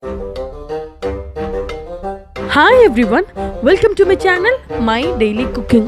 Hi everyone, welcome to my channel, My Daily Cooking.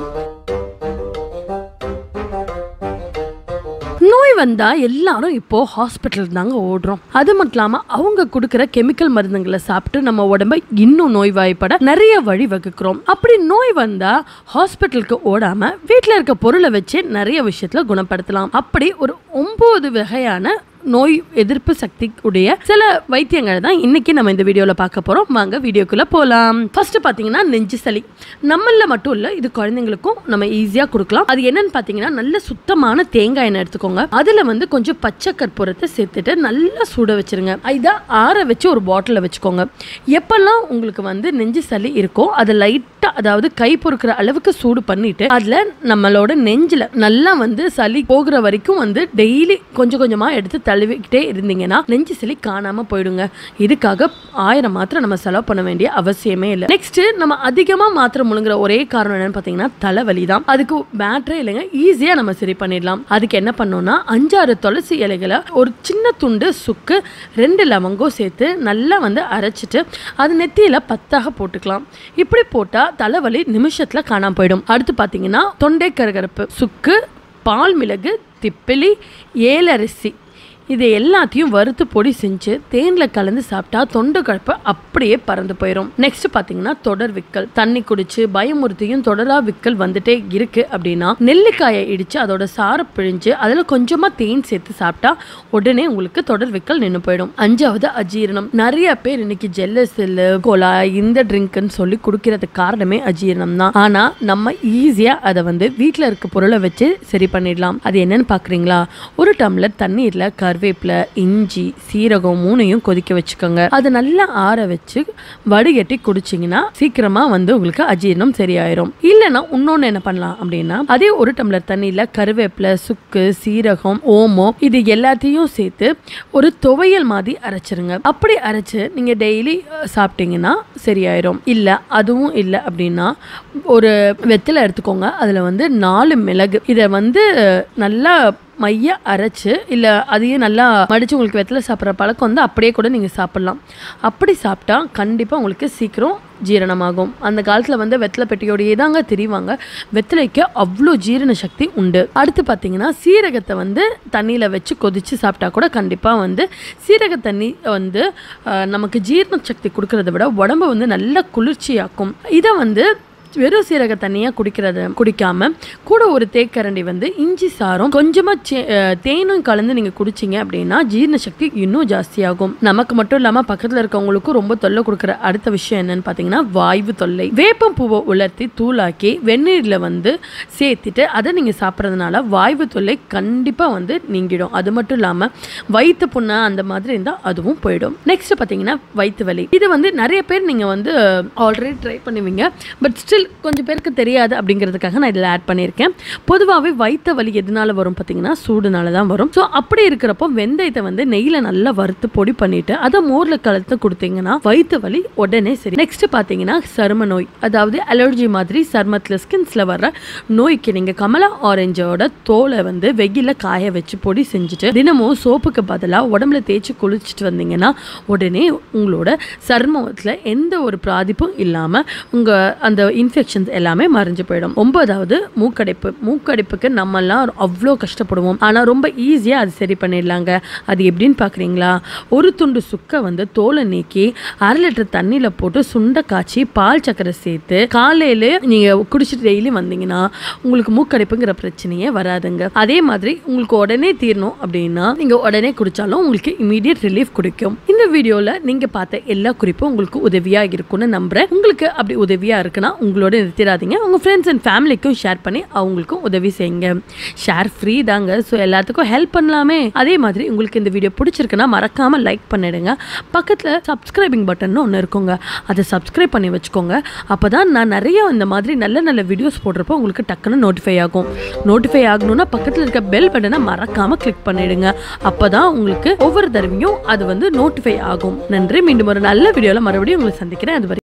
நோய் வந்தா எல்லாரும் இப்போ ஹாஸ்பிட்டல் தாங்க ஓடுறோம் அது மட்டும் இல்லாம அவங்க கொடுக்குற கெமிக்கல் மருந்துங்களை சாப்பிட்டு நம்ம உடம்ப இன்னும் நோய்வாய்ப்பட நிறைய வழி வகுக்கிறோம் அப்படி நோய் வந்தா ஹாஸ்பிட்டலுக்கு ஓடாம வீட்டில் இருக்க பொருளை வச்சு நிறைய விஷயத்துல குணப்படுத்தலாம் அப்படி ஒரு ஒன்பது வகையான நோய் எதிர்ப்பு சக்தி உடைய சில வைத்தியங்கள் தான் இன்னைக்கு நம்ம இந்த வீடியோவில் பார்க்க போகிறோம் வாங்க வீடியோக்குள்ளே போகலாம் ஃபர்ஸ்ட் பார்த்தீங்கன்னா நெஞ்சு சளி நம்மள மட்டும் இல்லை இது குழந்தைங்களுக்கும் நம்ம ஈஸியாக கொடுக்கலாம் அது என்னன்னு பார்த்தீங்கன்னா நல்ல சுத்தமான தேங்காய் எண்ணெய் எடுத்துக்கோங்க அதில் வந்து கொஞ்சம் பச்சை கற்பூரத்தை சேர்த்துட்டு நல்லா சுட வச்சிருங்க இதை ஆற வச்சு ஒரு பாட்டிலில் வச்சுக்கோங்க எப்பெல்லாம் உங்களுக்கு வந்து நெஞ்சு சளி இருக்கோ அதை லைட்டாக அதாவது கை பொறுக்கிற அளவுக்கு சூடு பண்ணிட்டு அதில் நம்மளோட நெஞ்சில் நல்லா வந்து சளி போகிற வரைக்கும் வந்து டெய்லி கொஞ்சம் கொஞ்சமாக எடுத்து தழுவிக்கிட்டே இருந்தீங்கன்னா நெஞ்சு சளி காணாமல் போயிடுங்க இதுக்காக ஆயிரம் மாத்திரை நம்ம செலவு பண்ண வேண்டிய அவசியமே இல்லை நெக்ஸ்ட் நம்ம அதிகமாக மாத்திரை முழுங்குற ஒரே காரணம் என்னன்னு பார்த்தீங்கன்னா தலைவலி தான் அதுக்கு பேட்டரே இல்லைங்க ஈஸியாக நம்ம சரி பண்ணிடலாம் அதுக்கு என்ன பண்ணோம்னா அஞ்சாறு துளசி இலைகளை ஒரு சின்ன துண்டு சுக்கு ரெண்டு லவங்கம் சேர்த்து நல்லா வந்து அரைச்சிட்டு அது நெத்தியில் பத்தாக போட்டுக்கலாம் இப்படி போட்டால் தலைவலி நிமிஷத்தில் காணாம போயிடும் அடுத்து பார்த்தீங்கன்னா தொண்டை கரகரப்பு சுக்கு பால் மிளகு திப்பிலி ஏலரிசி இது எல்லாத்தையும் வறுத்து பொடி செஞ்சு தேனில் கலந்து சாப்பிட்டா தொண்டை கழப்பு அப்படியே பறந்து போயிடும் நெக்ஸ்ட் பார்த்தீங்கன்னா தொடர் விக்கல் தண்ணி குடிச்சு பயமுறுத்தியும் தொடரா விக்கல் வந்துட்டே இருக்கு அப்படின்னா நெல்லிக்காயை இடிச்சு அதோட சாரை பிழிஞ்சு அதில் கொஞ்சமாக தேன் சேர்த்து சாப்பிட்டா உடனே உங்களுக்கு தொடர் விக்கல் நின்று போயிடும் அஞ்சாவது அஜீரணம் நிறைய பேர் இன்னைக்கு ஜெல்லஸ் இல்லை கோலா இந்த ட்ரிங்க்னு சொல்லி குடிக்கிறதுக்கு காரணமே அஜீரணம் தான் ஆனால் நம்ம ஈஸியாக அதை வந்து வீட்டில் இருக்க பொருளை வச்சு சரி பண்ணிடலாம் அது என்னன்னு பார்க்குறீங்களா ஒரு டம்ளர் தண்ணீரில் கருவேப்பிலை இஞ்சி சீரகம் மூணையும் கொதிக்க வச்சுக்கோங்க அதை நல்லா ஆற வச்சு வடிகட்டி குடிச்சிங்கன்னா சீக்கிரமாக வந்து உங்களுக்கு அஜீரணம் சரியாயிரும் இல்லைன்னா இன்னொன்று என்ன பண்ணலாம் அப்படின்னா அதே ஒரு டம்ளர் தண்ணியில் கருவேப்பிலை சுக்கு சீரகம் ஓமம் இது எல்லாத்தையும் சேர்த்து ஒரு துவையல் மாதிரி அரைச்சிருங்க அப்படி அரைச்சு நீங்கள் டெய்லி சாப்பிட்டீங்கன்னா சரியாயிரும் இல்லை அதுவும் இல்லை அப்படின்னா ஒரு வெத்தலை எடுத்துக்கோங்க அதில் வந்து நாலு மிளகு இதை வந்து நல்லா மைய அரைச்சு இல்லை அதையும் நல்லா மடித்து உங்களுக்கு வெத்தலை சாப்பிட்ற பழக்கம் வந்து அப்படியே கூட நீங்கள் சாப்பிட்லாம் அப்படி சாப்பிட்டா கண்டிப்பாக உங்களுக்கு சீக்கிரம் ஜீரணமாகும் அந்த காலத்தில் வந்து வெத்தலை பெட்டியோடையே தாங்க தெரிவாங்க வெத்தலைக்கு அவ்வளோ ஜீரண சக்தி உண்டு அடுத்து பார்த்தீங்கன்னா சீரகத்தை வந்து தண்ணியில் வச்சு கொதித்து சாப்பிட்டா கூட கண்டிப்பாக வந்து சீரக தண்ணி வந்து அஹ், நமக்கு ஜீரண சக்தி கொடுக்கறத விட உடம்பை வந்து நல்லா குளிர்ச்சியாக்கும் இதை வந்து வெறும் சீரக தண்ணியாக குடிக்கிறத குடிக்காம கூட ஒரு தேக்கரண்டி வந்து இஞ்சி சாரம் கொஞ்சமாக தேனும் கலந்து நீங்கள் குடிச்சிங்க அப்படின்னா ஜீரண சக்தி இன்னும் ஜாஸ்தியாகும் நமக்கு மட்டும் இல்லாமல் பக்கத்தில் இருக்கவங்களுக்கும் ரொம்ப தொல்லை கொடுக்குற அடுத்த விஷயம் என்னன்னு பார்த்தீங்கன்னா வாய்வு தொல்லை வேப்பம் பூவை உலர்த்தி தூளாக்கி வெந்நீரில் வந்து சேர்த்துட்டு அதை நீங்கள் சாப்பிட்றதுனால வாய்வு தொல்லை கண்டிப்பாக வந்து நீங்கிடும் அது மட்டும் இல்லாமல் வயிற்று புண்ணை அந்த மாதிரி இருந்தால் அதுவும் போயிடும் நெக்ஸ்ட் பார்த்தீங்கன்னா வயிற்று வலி இது வந்து நிறைய பேர் நீங்கள் வந்து ஆல்ரெடி ட்ரை பண்ணுவீங்க பட் ஸ்டில் கொஞ்சம் பேருக்கு தெரியாது அப்படிங்கிறதுக்காக நான் இதில் ஆட் பண்ணியிருக்கேன் பொதுவாகவே வயிற்று வலி எதனால வரும் பார்த்தீங்கன்னா சூடுனால தான் வரும் ஸோ அப்படி இருக்கிறப்போ வெந்தயத்தை வந்து நெய்யில் நல்லா வறுத்து பொடி பண்ணிட்டு அதை மோரில் கலந்து கொடுத்தீங்கன்னா வயிற்று வலி உடனே சரி நெக்ஸ்ட் பார்த்தீங்கன்னா சரும நோய் அதாவது அலர்ஜி மாதிரி சருமத்தில் ஸ்கின்ஸில் வர்ற நோய்க்கு நீங்கள் கமலா ஆரஞ்சோட தோலை வந்து வெயிலில் காய வச்சு பொடி செஞ்சுட்டு தினமும் சோப்புக்கு பதிலாக உடம்புல தேய்ச்சி குளிச்சுட்டு வந்தீங்கன்னா உடனே உங்களோட சருமத்தில் எந்த ஒரு பாதிப்பும் இல்லாமல் உங்கள் அந்த இன்ஃபெக்ஷன்ஸ் எல்லாமே மறைஞ்சு போயிடும் ஒன்பதாவது மூக்கடைப்பு மூக்கடைப்புக்கு நம்மெல்லாம் அவ்வளோ கஷ்டப்படுவோம் ஆனால் ரொம்ப ஈஸியாக அது சரி பண்ணிடலாங்க அது எப்படின்னு பார்க்குறீங்களா ஒரு துண்டு சுக்கை வந்து தோலை நீக்கி அரை லிட்டர் தண்ணியில் போட்டு சுண்டை காய்ச்சி பால் சக்கரை சேர்த்து காலையில் நீங்கள் குடிச்சிட்டு டெய்லி வந்தீங்கன்னா உங்களுக்கு மூக்கடைப்புங்கிற பிரச்சனையே வராதுங்க அதே மாதிரி உங்களுக்கு உடனே தீரணும் அப்படின்னா நீங்கள் உடனே குடித்தாலும் உங்களுக்கு இமீடியட் ரிலீஃப் கொடுக்கும் இந்த வீடியோவில் நீங்கள் பார்த்த எல்லா குறிப்பும் உங்களுக்கு உதவியாக இருக்கும்னு நம்புகிறேன் உங்களுக்கு அப்படி உதவியாக இருக்குன்னா உங்களோட நிறுத்திடாதீங்க உங்கள் ஃப்ரெண்ட்ஸ் அண்ட் ஃபேமிலிக்கும் ஷேர் பண்ணி அவங்களுக்கும் உதவி செய்யுங்க ஷேர் ஃப்ரீ தாங்க ஸோ எல்லாத்துக்கும் ஹெல்ப் பண்ணலாமே அதே மாதிரி உங்களுக்கு இந்த வீடியோ பிடிச்சிருக்குன்னா மறக்காமல் லைக் பண்ணிடுங்க பக்கத்தில் சப்ஸ்கிரைபிங் பட்டன் ஒன்று இருக்குங்க அதை சப்ஸ்கிரைப் பண்ணி வச்சுக்கோங்க அப்போ தான் நான் நிறைய இந்த மாதிரி நல்ல நல்ல வீடியோஸ் போடுறப்போ உங்களுக்கு டக்குன்னு நோட்டிஃபை ஆகும் நோட்டிஃபை ஆகணும்னா பக்கத்தில் இருக்க பெல் பட்டனை மறக்காமல் கிளிக் பண்ணிடுங்க அப்போ தான் உங்களுக்கு ஒவ்வொரு தடவையும் அது வந்து நோட்டிஃபை ஆகும் நன்றி மீண்டும் ஒரு நல்ல வீடியோவில் மறுபடியும் உங்களை சந்திக்கிறேன் அது வரைக்கும்